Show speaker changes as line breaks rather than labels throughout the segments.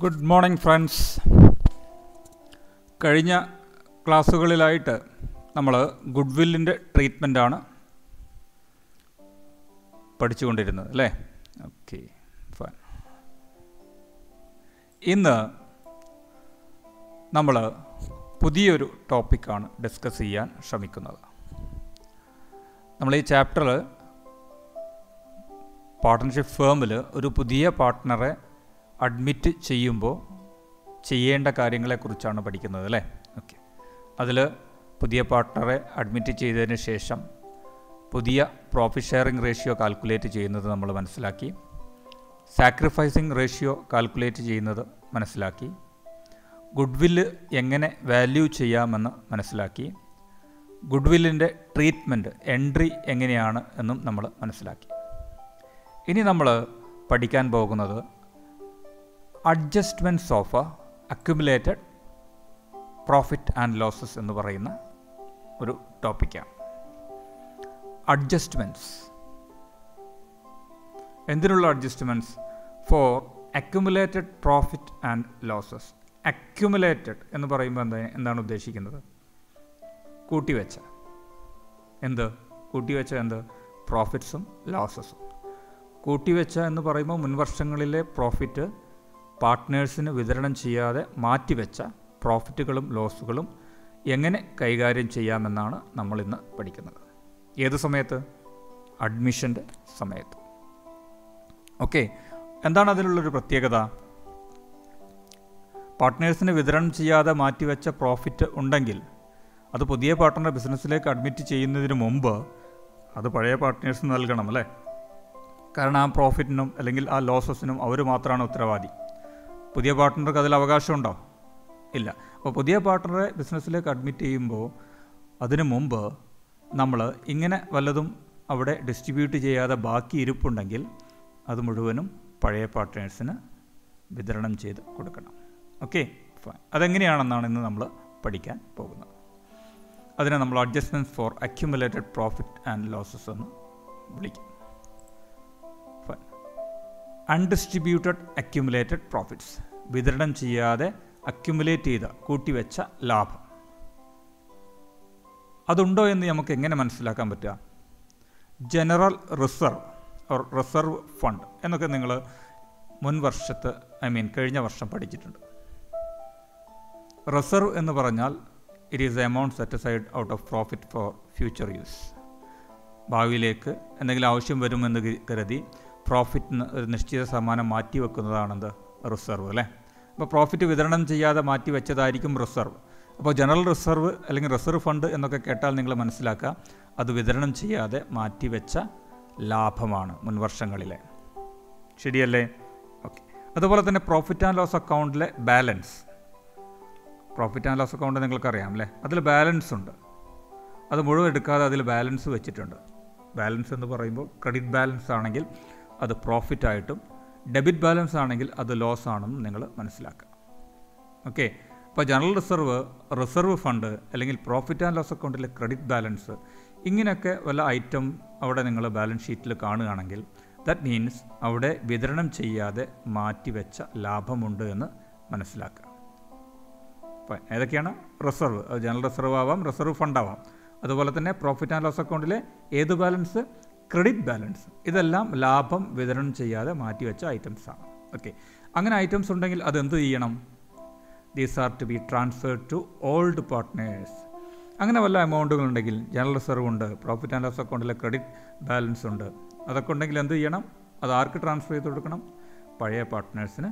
Good morning friends കഴിഞ്ഞ ക്ലാസ്സുകളിലായിട്ട് നമ്മൾ good വില്ലിൻ്റെ ട്രീറ്റ്മെൻറ്റാണ് പഠിച്ചുകൊണ്ടിരുന്നത് അല്ലേ ഓക്കെ ഫൈൻ ഇന്ന് നമ്മൾ പുതിയൊരു ടോപ്പിക്കാണ് ഡിസ്കസ് ചെയ്യാൻ ശ്രമിക്കുന്നത് നമ്മൾ ഈ ചാപ്റ്റർ പാർട്ട്ണർഷിപ്പ് ഫേമിൽ ഒരു പുതിയ പാർട്ട്ണറെ അഡ്മിറ്റ് ചെയ്യുമ്പോൾ ചെയ്യേണ്ട കാര്യങ്ങളെക്കുറിച്ചാണ് പഠിക്കുന്നത് അല്ലേ ഓക്കെ അതിൽ പുതിയ പാർട്ട്ണറെ അഡ്മിറ്റ് ചെയ്തതിന് ശേഷം പുതിയ പ്രോഫിറ്റ് ഷെയറിംഗ് റേഷ്യോ കാൽക്കുലേറ്റ് ചെയ്യുന്നത് നമ്മൾ മനസ്സിലാക്കി സാക്രിഫൈസിങ് റേഷ്യോ കാൽക്കുലേറ്റ് ചെയ്യുന്നത് മനസ്സിലാക്കി ഗുഡ് വില്ല് എങ്ങനെ വാല്യൂ ചെയ്യാമെന്ന് മനസ്സിലാക്കി ഗുഡ് വില്ലിൻ്റെ ട്രീറ്റ്മെൻറ്റ് എൻട്രി എങ്ങനെയാണ് എന്നും നമ്മൾ മനസ്സിലാക്കി ഇനി നമ്മൾ പഠിക്കാൻ പോകുന്നത് adjustments of accumulated profit and losses എന്ന് പറയുന്ന ഒരു ടോപ്പിക്കാണ് അഡ്ജസ്റ്റ്മെൻറ്റ്സ് എന്തിനുള്ള adjustments for accumulated profit and losses accumulated എന്ന് പറയുമ്പോൾ എന്താ എന്താണ് ഉദ്ദേശിക്കുന്നത് കൂട്ടിവെച്ച എന്ത് കൂട്ടിവെച്ച എന്ത് പ്രോഫിറ്റ്സും ലോസസും കൂട്ടിവെച്ച എന്ന് പറയുമ്പോൾ മുൻവർഷങ്ങളിലെ പ്രോഫിറ്റ് പാർട്ട്നേഴ്സിന് വിതരണം ചെയ്യാതെ മാറ്റിവെച്ച പ്രോഫിറ്റുകളും ലോസുകളും എങ്ങനെ കൈകാര്യം ചെയ്യാമെന്നാണ് നമ്മൾ ഇന്ന് പഠിക്കുന്നത് ഏത് സമയത്ത് അഡ്മിഷൻ്റെ സമയത്ത് ഓക്കെ എന്താണ് അതിനുള്ളൊരു പ്രത്യേകത പാർട്ട്നേഴ്സിന് വിതരണം ചെയ്യാതെ മാറ്റിവെച്ച പ്രോഫിറ്റ് ഉണ്ടെങ്കിൽ അത് പുതിയ പാർട്ട്ണറെ ബിസിനസ്സിലേക്ക് അഡ്മിറ്റ് ചെയ്യുന്നതിന് മുമ്പ് അത് പഴയ പാർട്ട്നേഴ്സിന് നൽകണം അല്ലേ കാരണം ആ പ്രോഫിറ്റിനും അല്ലെങ്കിൽ ആ ലോസസിനും അവർ മാത്രമാണ് ഉത്തരവാദി പുതിയ പാർട്ട്ണർക്ക് അതിൽ അവകാശമുണ്ടോ ഇല്ല അപ്പോൾ പുതിയ പാർട്ട്ണറെ ബിസിനസ്സിലേക്ക് അഡ്മിറ്റ് ചെയ്യുമ്പോൾ അതിനു മുമ്പ് നമ്മൾ ഇങ്ങനെ വല്ലതും അവിടെ ഡിസ്ട്രിബ്യൂട്ട് ചെയ്യാതെ ബാക്കി ഇരിപ്പുണ്ടെങ്കിൽ അത് മുഴുവനും പഴയ പാർട്ട്നേഴ്സിന് വിതരണം ചെയ്ത് കൊടുക്കണം ഓക്കെ ഫൈൻ അതെങ്ങനെയാണെന്നാണ് ഇന്ന് നമ്മൾ പഠിക്കാൻ പോകുന്നത് അതിനെ നമ്മൾ adjustments for accumulated profit and losses എന്ന് വിളിക്കും അൺഡിസ്ട്രിബ്യൂട്ടഡ് അക്യുമുലേറ്റഡ് പ്രോഫിറ്റ്സ് വിതരണം ചെയ്യാതെ അക്യുമുലേറ്റ് ചെയ്ത കൂട്ടിവെച്ച ലാഭം അതുണ്ടോ എന്ന് നമുക്ക് എങ്ങനെ മനസ്സിലാക്കാൻ പറ്റുക general reserve or reserve fund എന്നൊക്കെ നിങ്ങൾ മുൻ വർഷത്ത് ഐ മീൻ കഴിഞ്ഞ വർഷം പഠിച്ചിട്ടുണ്ട് റിസർവ് എന്ന് പറഞ്ഞാൽ it is amount set side out of profit for future use ഭാവിയിലേക്ക് എന്തെങ്കിലും ആവശ്യം വരുമെന്ന് കരുതി പ്രോഫിറ്റിന് ഒരു നിശ്ചിത ശതമാനം മാറ്റി വെക്കുന്നതാണെന്ത് റിസർവ് അല്ലേ അപ്പോൾ പ്രോഫിറ്റ് വിതരണം ചെയ്യാതെ മാറ്റി വെച്ചതായിരിക്കും റിസർവ് അപ്പോൾ ജനറൽ റിസർവ് അല്ലെങ്കിൽ റിസർവ് ഫണ്ട് എന്നൊക്കെ കേട്ടാൽ നിങ്ങൾ മനസ്സിലാക്കുക അത് വിതരണം ചെയ്യാതെ മാറ്റിവെച്ച ലാഭമാണ് മുൻവർഷങ്ങളിലെ ശരിയല്ലേ ഓക്കെ അതുപോലെ തന്നെ പ്രോഫിറ്റ് ആൻഡ് ലോസ് അക്കൗണ്ടിലെ balance profit and loss account നിങ്ങൾക്കറിയാം അല്ലേ അതിൽ ബാലൻസ് ഉണ്ട് അത് മുഴുവൻ എടുക്കാതെ അതിൽ ബാലൻസ് വെച്ചിട്ടുണ്ട് ബാലൻസ് എന്ന് പറയുമ്പോൾ ക്രെഡിറ്റ് ബാലൻസ് ആണെങ്കിൽ അത് പ്രോഫിറ്റ് ആയിട്ടും ഡെബിറ്റ് ബാലൻസ് ആണെങ്കിൽ അത് ലോസ് ആണെന്ന് നിങ്ങൾ മനസ്സിലാക്കുക ഓക്കെ അപ്പോൾ ജനറൽ റിസർവ് റിസർവ് ഫണ്ട് അല്ലെങ്കിൽ പ്രോഫിറ്റ് ആൻഡ് ലോസ് അക്കൗണ്ടിലെ ക്രെഡിറ്റ് ബാലൻസ് ഇങ്ങനെയൊക്കെ വല്ല ഐറ്റം അവിടെ നിങ്ങൾ ബാലൻസ് ഷീറ്റിൽ കാണുകയാണെങ്കിൽ ദാറ്റ് മീൻസ് അവിടെ വിതരണം ചെയ്യാതെ മാറ്റിവെച്ച ലാഭമുണ്ട് എന്ന് മനസ്സിലാക്കുക അപ്പോൾ ഏതൊക്കെയാണ് റിസർവ് ജനറൽ റിസർവ് ആവാം റിസർവ് ഫണ്ട് ആവാം അതുപോലെ തന്നെ പ്രോഫിറ്റ് ആൻഡ് ലോസ് അക്കൗണ്ടിലെ ഏത് ബാലൻസ് ക്രെഡിറ്റ് ബാലൻസ് ഇതെല്ലാം ലാഭം വിതരണം ചെയ്യാതെ മാറ്റിവെച്ച ഐറ്റംസ് ആണ് ഓക്കെ അങ്ങനെ ഐറ്റംസ് ഉണ്ടെങ്കിൽ അത് എന്ത് ചെയ്യണം these are to be transferred to old partners അങ്ങനെ വല്ല എമൗണ്ടുകൾ ഉണ്ടെങ്കിൽ ജനറൽ റിസർവ് ഉണ്ട് പ്രോഫിറ്റ് ആൻഡ് ലോസ് അക്കൗണ്ടിലെ ക്രെഡിറ്റ് ബാലൻസ് ഉണ്ട് അതൊക്കെ ഉണ്ടെങ്കിൽ എന്ത് ചെയ്യണം അത് ആർക്ക് ട്രാൻസ്ഫർ ചെയ്ത് കൊടുക്കണം പഴയ പാർട്ട്നേഴ്സിന്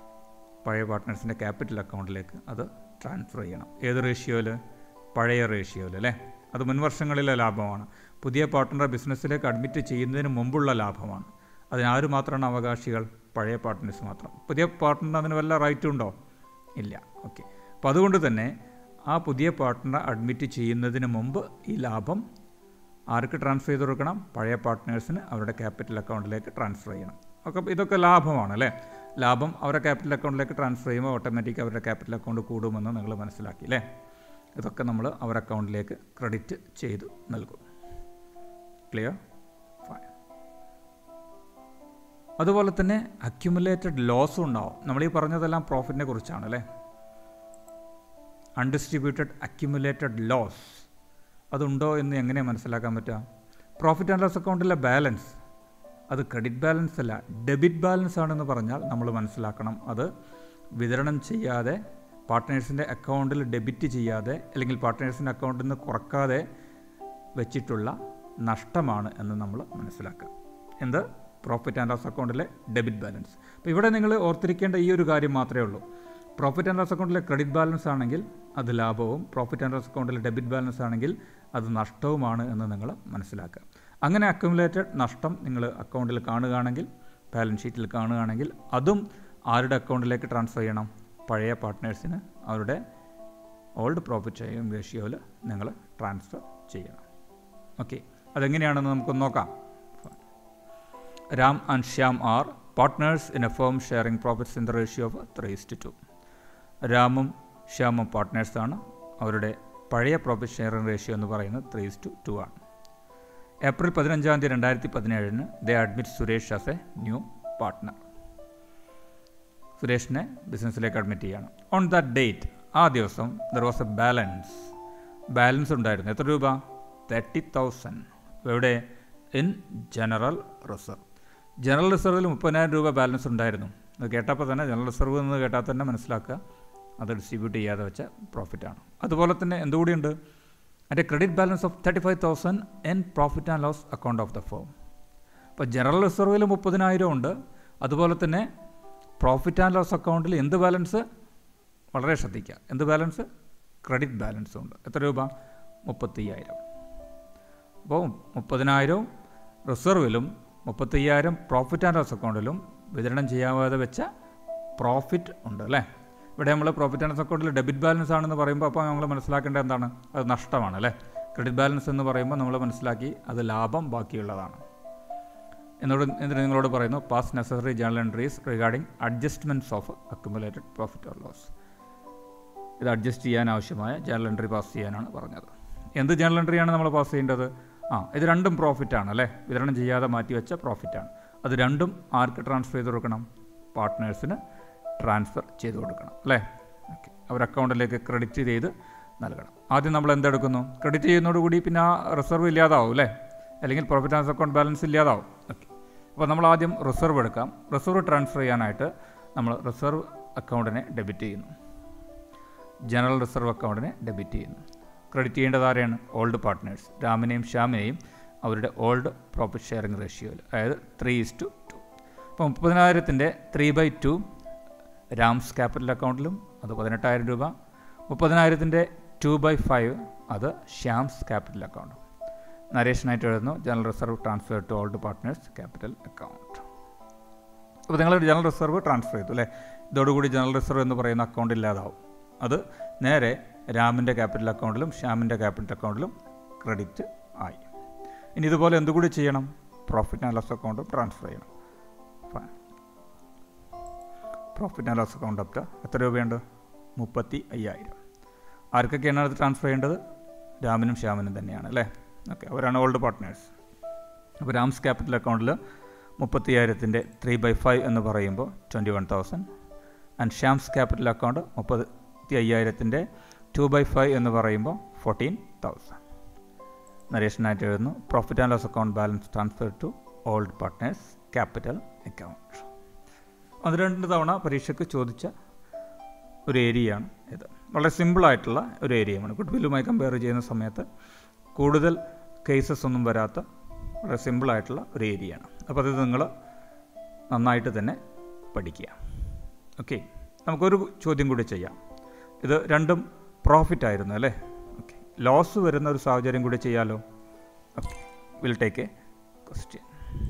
പഴയ പാർട്ട്നേഴ്സിൻ്റെ ക്യാപിറ്റൽ അക്കൗണ്ടിലേക്ക് അത് ട്രാൻസ്ഫർ ചെയ്യണം ഏത് റേഷ്യോയിൽ പഴയ റേഷ്യോയിൽ അല്ലേ അത് മുൻവർഷങ്ങളിലെ ലാഭമാണ് പുതിയ പാർട്ട്ണറെ ബിസിനസ്സിലേക്ക് അഡ്മിറ്റ് ചെയ്യുന്നതിന് മുമ്പുള്ള ലാഭമാണ് അതിനാര് മാത്രമാണ് അവകാശികൾ പഴയ പാർട്ട്നേഴ്സ് മാത്രം പുതിയ പാർട്ട്ണറിന് അതിന് വല്ല റൈറ്റും ഉണ്ടോ ഇല്ല ഓക്കെ അപ്പോൾ അതുകൊണ്ട് തന്നെ ആ പുതിയ പാർട്ട്ണറെ അഡ്മിറ്റ് ചെയ്യുന്നതിന് മുമ്പ് ഈ ലാഭം ആർക്ക് ട്രാൻസ്ഫർ ചെയ്ത് കൊടുക്കണം പഴയ പാർട്ട്നേഴ്സിന് അവരുടെ ക്യാപിറ്റൽ അക്കൗണ്ടിലേക്ക് ട്രാൻസ്ഫർ ചെയ്യണം ഒക്കെ ഇതൊക്കെ ലാഭമാണ് അല്ലേ ലാഭം അവരുടെ ക്യാപിറ്റൽ അക്കൗണ്ടിലേക്ക് ട്രാൻസ്ഫർ ചെയ്യുമ്പോൾ ഓട്ടോമാറ്റിക് അവരുടെ ക്യാപിറ്റൽ അക്കൗണ്ട് കൂടുമെന്ന് നിങ്ങൾ മനസ്സിലാക്കി അല്ലേ ഇതൊക്കെ നമ്മൾ അവരുടെ അക്കൗണ്ടിലേക്ക് ക്രെഡിറ്റ് ചെയ്ത് നൽകും ക്ലിയർ ഫൈൻ അതുപോലെ തന്നെ അക്യുമുലേറ്റഡ് ലോസും ഉണ്ടാവും നമ്മൾ ഈ പറഞ്ഞതെല്ലാം പ്രോഫിറ്റിനെ കുറിച്ചാണ് അല്ലേ അൺഡിസ്ട്രിബ്യൂട്ടഡ് അക്യുമുലേറ്റഡ് ലോസ് അതുണ്ടോ എന്ന് എങ്ങനെ മനസ്സിലാക്കാൻ പറ്റുക പ്രോഫിറ്റ് ആൻഡ് ലോസ് അക്കൗണ്ടിലെ ബാലൻസ് അത് ക്രെഡിറ്റ് ബാലൻസ് അല്ല ഡെബിറ്റ് ബാലൻസ് ആണെന്ന് പറഞ്ഞാൽ നമ്മൾ മനസ്സിലാക്കണം അത് വിതരണം ചെയ്യാതെ പാർട്ട്നേഴ്സിൻ്റെ അക്കൗണ്ടിൽ ഡെബിറ്റ് ചെയ്യാതെ അല്ലെങ്കിൽ പാർട്ട്നേഴ്സിൻ്റെ അക്കൗണ്ടിൽ നിന്ന് കുറക്കാതെ വെച്ചിട്ടുള്ള നഷ്ടമാണ് എന്ന് നമ്മൾ മനസ്സിലാക്കുക എന്ത് പ്രോഫിറ്റ് ആൻഡ് ലോസ് അക്കൗണ്ടിലെ ഡെബിറ്റ് ബാലൻസ് അപ്പോൾ ഇവിടെ നിങ്ങൾ ഓർത്തിരിക്കേണ്ട ഈ ഒരു കാര്യം മാത്രമേ ഉള്ളൂ പ്രോഫിറ്റ് ആൻഡ് ലോസ് അക്കൗണ്ടിലെ ക്രെഡിറ്റ് ബാലൻസ് ആണെങ്കിൽ അത് ലാഭവും പ്രോഫിറ്റ് ആൻഡ് ലോസ് അക്കൗണ്ടിലെ ഡെബിറ്റ് ബാലൻസ് ആണെങ്കിൽ അത് നഷ്ടവുമാണ് എന്ന് നിങ്ങൾ മനസ്സിലാക്കുക അങ്ങനെ അക്യുമുലേറ്റഡ് നഷ്ടം നിങ്ങൾ അക്കൗണ്ടിൽ കാണുകയാണെങ്കിൽ ബാലൻസ് ഷീറ്റിൽ കാണുകയാണെങ്കിൽ അതും ആരുടെ അക്കൗണ്ടിലേക്ക് ട്രാൻസ്ഫർ ചെയ്യണം പഴയ പാർട്ട്നേഴ്സിന് അവരുടെ ഓൾഡ് പ്രോഫിറ്റ് ഷെയറിംഗ് റേഷ്യോയിൽ നിങ്ങൾ ട്രാൻസ്ഫർ ചെയ്യണം ഓക്കെ അതെങ്ങനെയാണെന്ന് നമുക്കൊന്ന് നോക്കാം Ram and Shyam are partners in a firm sharing profits in the ratio of three is to two രാമും ശ്യാമും പാർട്ട്നേഴ്സാണ് അവരുടെ പഴയ പ്രോഫിറ്റ് ഷെയറിംഗ് റേഷ്യോ എന്ന് പറയുന്നത് ത്രീ ഇസ്റ്റു ടു ആണ് ഏപ്രിൽ പതിനഞ്ചാം തീയതി രണ്ടായിരത്തി പതിനേഴിന് they admit Suresh as a new partner സുരേഷിനെ ബിസിനസ്സിലേക്ക് അഡ്മിറ്റ് ചെയ്യണം ഓൺ ദാറ്റ് ഡേറ്റ് ആ ദിവസം there was a balance balance ഉണ്ടായിരുന്നു എത്ര രൂപ തേർട്ടി തൗസൻഡ് എവിടെ ഇൻ ജനറൽ റിസർവ് ജനറൽ റിസർവിൽ മുപ്പതിനായിരം രൂപ ബാലൻസ് ഉണ്ടായിരുന്നു അത് കേട്ടപ്പോൾ തന്നെ ജനറൽ റിസർവ് എന്ന് കേട്ടാൽ തന്നെ മനസ്സിലാക്കുക അത് ഡിസ്ട്രിബ്യൂട്ട് ചെയ്യാതെ വെച്ച പ്രോഫിറ്റാണ് അതുപോലെ തന്നെ എന്തുകൂടിയുണ്ട് അതിൻ്റെ credit balance of thirty five thousand in profit and loss account of the firm അപ്പോൾ ജനറൽ റിസർവിൽ മുപ്പതിനായിരം ഉണ്ട് അതുപോലെ തന്നെ പ്രോഫിറ്റ് ആൻഡ് ലോസ് അക്കൗണ്ടിൽ എന്ത് ബാലൻസ് വളരെ ശ്രദ്ധിക്കുക എന്ത് ബാലൻസ് ക്രെഡിറ്റ് ബാലൻസും ഉണ്ട് എത്ര രൂപ മുപ്പത്തയ്യായിരം അപ്പോൾ മുപ്പതിനായിരവും റിസർവിലും മുപ്പത്തയ്യായിരം പ്രോഫിറ്റ് ആൻഡ് ലോസ് അക്കൗണ്ടിലും വിതരണം ചെയ്യാതെ വെച്ച പ്രോഫിറ്റ് ഉണ്ട് അല്ലേ ഇവിടെ നമ്മൾ പ്രോഫിറ്റ് ആൻഡ് ലോസ് അക്കൗണ്ടിൽ ഡെബിറ്റ് ബാലൻസ് ആണെന്ന് പറയുമ്പോൾ അപ്പോൾ നമ്മൾ മനസ്സിലാക്കേണ്ടത് എന്താണ് അത് നഷ്ടമാണ് അല്ലേ ക്രെഡിറ്റ് ബാലൻസ് എന്ന് പറയുമ്പോൾ നമ്മൾ മനസ്സിലാക്കി അത് ലാഭം ബാക്കിയുള്ളതാണ് എന്നോട് എന്നിട്ട് നിങ്ങളോട് പറയുന്നു pass necessary journal entries regarding adjustments of accumulated profit or loss ഇത് അഡ്ജസ്റ്റ് ചെയ്യാൻ ആവശ്യമായ ജേണൽ എൻട്രി പാസ് ചെയ്യാനാണ് പറഞ്ഞത് എന്ത് ജേണൽ എൻട്രിയാണ് നമ്മൾ പാസ് ചെയ്യേണ്ടത് ആ ഇത് രണ്ടും പ്രോഫിറ്റാണ് അല്ലേ വിതരണം ചെയ്യാതെ മാറ്റിവെച്ച പ്രോഫിറ്റാണ് അത് രണ്ടും ആർക്ക് ട്രാൻസ്ഫർ ചെയ്ത് കൊടുക്കണം പാർട്ട്നേഴ്സിന് ട്രാൻസ്ഫർ ചെയ്ത് കൊടുക്കണം അല്ലേ ഓക്കെ അവർ അക്കൗണ്ടിലേക്ക് ക്രെഡിറ്റ് ചെയ്ത് നൽകണം ആദ്യം നമ്മൾ എന്തെടുക്കുന്നു ക്രെഡിറ്റ് ചെയ്യുന്നതോടുകൂടി പിന്നെ ആ റിസർവ് ഇല്ലാതാവും അല്ലേ അല്ലെങ്കിൽ പ്രോഫിറ്റ് ആൻഡ് അക്കൗണ്ട് ബാലൻസ് ഇല്ലാതാവും ഓക്കെ അപ്പോൾ നമ്മൾ ആദ്യം റിസർവ് എടുക്കാം റിസർവ് ട്രാൻസ്ഫർ ചെയ്യാനായിട്ട് നമ്മൾ റിസർവ് അക്കൗണ്ടിനെ ഡെബിറ്റ് ചെയ്യുന്നു ജനറൽ റിസർവ് അക്കൗണ്ടിനെ ഡെബിറ്റ് ചെയ്യുന്നു ക്രെഡിറ്റ് ചെയ്യേണ്ടത് ആരെയാണ് ഓൾഡ് പാർട്ട്നേഴ്സ് രാമിനെയും ശ്യാമിനെയും അവരുടെ ഓൾഡ് പ്രോഫിറ്റ് ഷെയറിംഗ് റേഷ്യോയിൽ അതായത് ത്രീ ഇസ് ടു ടു അപ്പോൾ മുപ്പതിനായിരത്തിൻ്റെ three by two Ram's capital അക്കൗണ്ടിലും അത് പതിനെട്ടായിരം രൂപ മുപ്പതിനായിരത്തിൻ്റെ ടു ബൈ ഫൈവ് അത് ശ്യാംസ് ക്യാപിറ്റൽ അക്കൗണ്ടും നരേഷനായിട്ട് എഴുതുന്നു general reserve transfer to old partners capital account അപ്പോൾ നിങ്ങൾ ജനറൽ റിസർവ് ട്രാൻസ്ഫർ ചെയ്തു അല്ലേ ഇതോടുകൂടി ജനറൽ റിസർവ് എന്ന് പറയുന്ന അക്കൗണ്ട് ഇല്ലാതാവും അത് നേരെ രാമിൻ്റെ ക്യാപിറ്റൽ അക്കൗണ്ടിലും ശ്യാമിൻ്റെ ക്യാപിറ്റൽ അക്കൗണ്ടിലും ക്രെഡിറ്റ് ആയി ഇനി ഇതുപോലെ എന്തുകൂടി ചെയ്യണം profit and loss account transfer ചെയ്യണം profit and loss account up എത്ര രൂപയുണ്ട് മുപ്പത്തി അയ്യായിരം ആർക്കൊക്കെയാണ് അത് ട്രാൻസ്ഫർ ചെയ്യേണ്ടത് രാമിനും ശ്യാമിനും തന്നെയാണ് അല്ലേ ഓക്കെ അവരാണ് ഓൾഡ് പാർട്ട്നേഴ്സ് അപ്പോൾ രാംസ് ക്യാപിറ്റൽ അക്കൗണ്ടിൽ മുപ്പത്തി അയ്യായിരത്തിൻ്റെ ത്രീ ബൈ ഫൈവ് എന്ന് പറയുമ്പോൾ twenty one thousand and Shyam's capital account മുപ്പത്തി അയ്യായിരത്തിൻ്റെ ടു ബൈ ഫൈവ് എന്ന് പറയുമ്പോൾ ഫോർട്ടീൻ തൗസൻഡ് നരേഷനായിട്ട് എഴുതുന്നു profit and loss account balance transfer to old partners capital account അത് രണ്ട് തവണ പരീക്ഷയ്ക്ക് ചോദിച്ച ഒരു ഏരിയയാണ് ഇത് വളരെ സിമ്പിളായിട്ടുള്ള ഒരു ഏരിയയാണ് ഗുഡ് വില്ലുമായി കമ്പയർ ചെയ്യുന്ന സമയത്ത് കൂടുതൽ കേസസ് ഒന്നും വരാത്ത വളരെ സിമ്പിളായിട്ടുള്ള ഒരു ഏരിയയാണ് അപ്പോൾ അത് നിങ്ങൾ നന്നായിട്ട് തന്നെ പഠിക്കുക ഓക്കെ നമുക്കൊരു ചോദ്യം കൂടി ചെയ്യാം ഇത് രണ്ടും പ്രോഫിറ്റ് ആയിരുന്നു അല്ലേ ഓക്കെ ലോസ് വരുന്ന ഒരു സാഹചര്യം കൂടി ചെയ്യാമല്ലോ okay will take a question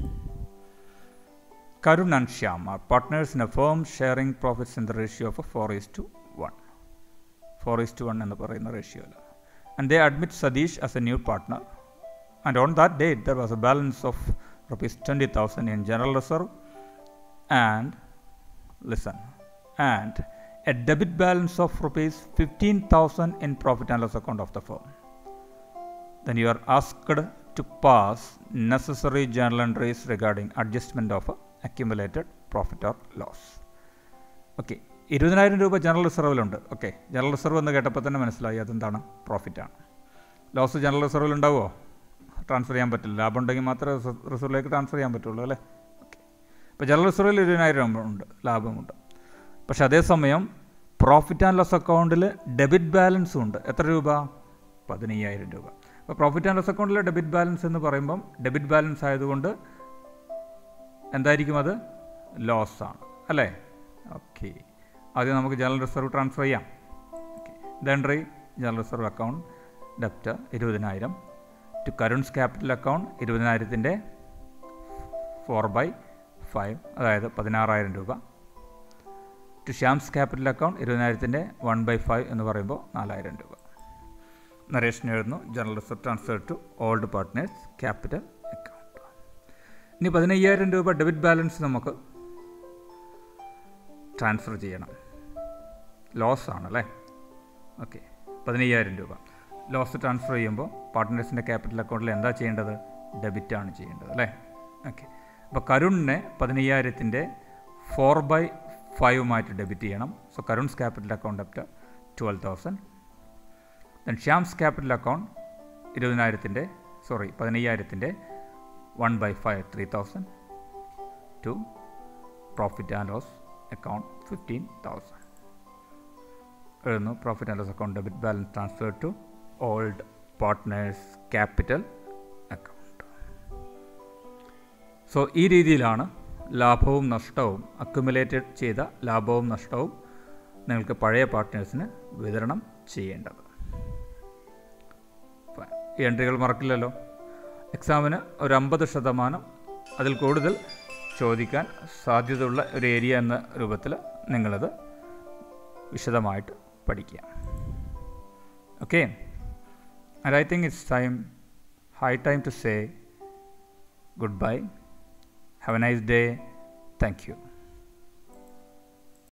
Karun and Shyam are partners in a firm sharing profits in the ratio of 4 is to 1. 4 is to 1 എന്ന് പറയുന്ന റേഷ്യോയിൽ and they admit Satish as a new partner and on that date there was a balance of rupees twenty thousand in general reserve and listen and a debit balance of rupees fifteen thousand in profit and loss account of the firm then you are asked to pass necessary journal entries regarding adjustment of accumulated profit or loss okay ഇരുപതിനായിരം രൂപ general റിസർവിലുണ്ട് okay general reserve എന്ന് കേട്ടപ്പോൾ തന്നെ മനസ്സിലായി അതെന്താണ് പ്രോഫിറ്റാണ് loss general റിസർവിൽ ഉണ്ടാവുമോ transfer ചെയ്യാൻ പറ്റില്ല ലാഭം ഉണ്ടെങ്കിൽ മാത്രമേ റിസർവിലേക്ക് ട്രാൻസ്ഫർ ചെയ്യാൻ പറ്റുള്ളൂ അല്ലേ ഓക്കെ ഇപ്പോൾ ജനറൽ റിസർവിൽ ഇരുപതിനായിരം ഉണ്ട് ലാഭമുണ്ട് പക്ഷെ അതേസമയം പ്രോഫിറ്റ് ആൻഡ് ലോസ് അക്കൗണ്ടിൽ ഡെബിറ്റ് ബാലൻസും ഉണ്ട് എത്ര രൂപ പതിനയ്യായിരം രൂപ അപ്പോൾ പ്രോഫിറ്റ് ആൻഡ് ലോസ് അക്കൗണ്ടിലെ ഡെബിറ്റ് ബാലൻസ് എന്ന് പറയുമ്പം ഡെബിറ്റ് ബാലൻസ് ആയതുകൊണ്ട് എന്തായിരിക്കും അത് ലോസ് ആണ് അല്ലേ ഓക്കെ ആദ്യം നമുക്ക് ജനറൽ റിസർവ് ട്രാൻസ്ഫർ ചെയ്യാം okay the entry general reserve account debit ഇരുപതിനായിരം ടു കരുൺസ് ക്യാപിറ്റൽ അക്കൗണ്ട് ഇരുപതിനായിരത്തിൻ്റെ ഫോർ ബൈ ഫൈവ് അതായത് പതിനാറായിരം രൂപ ടു ഷ്യാംസ് ക്യാപിറ്റൽ അക്കൗണ്ട് ഇരുപതിനായിരത്തിൻ്റെ വൺ ബൈ ഫൈവ് എന്ന് പറയുമ്പോൾ നാലായിരം രൂപ നരേഷൻ എഴുതുന്നു general reserve transfer to old partners capital account ഇനി പതിനയ്യായിരം രൂപ ഡെബിറ്റ് ബാലൻസ് നമുക്ക് ട്രാൻസ്ഫർ ചെയ്യണം ലോസ് ആണല്ലേ ഓക്കെ പതിനയ്യായിരം രൂപ ലോസ് ട്രാൻസ്ഫർ ചെയ്യുമ്പോൾ പാർട്ട്നേഴ്സിൻ്റെ ക്യാപിറ്റൽ അക്കൗണ്ടിൽ എന്താ ചെയ്യേണ്ടത് ഡെബിറ്റാണ് ചെയ്യേണ്ടത് അല്ലേ ഓക്കെ അപ്പോൾ കരുണിനെ പതിനയ്യായിരത്തിൻ്റെ ഫോർ ബൈ ഫൈവുമായിട്ട് ഡെബിറ്റ് ചെയ്യണം so Karun's capital account up to twelve thousand then Shyam's capital account ഇരുപതിനായിരത്തിൻ്റെ സോറി പതിനയ്യായിരത്തിൻ്റെ one by five three thousand to profit and loss account fifteen thousand എഴുതുന്നു profit and loss account debit balance transfer to old partners capital account so ഈ രീതിയിലാണ് ലാഭവും നഷ്ടവും accumulated ചെയ്ത ലാഭവും നഷ്ടവും നിങ്ങൾക്ക് പഴയ പാർട്ട്നേഴ്സിന് വിതരണം ചെയ്യേണ്ടത് ഈ എൻട്രികൾ മറക്കില്ലല്ലോ എക്സാമിന് ഒരു അമ്പത് ശതമാനം അതിൽ കൂടുതൽ ചോദിക്കാൻ സാധ്യതയുള്ള ഒരു ഏരിയ എന്ന രൂപത്തിൽ നിങ്ങളത് വിശദമായിട്ട് പഠിക്കുക okay and I think it's time high time to say goodbye have a nice day thank U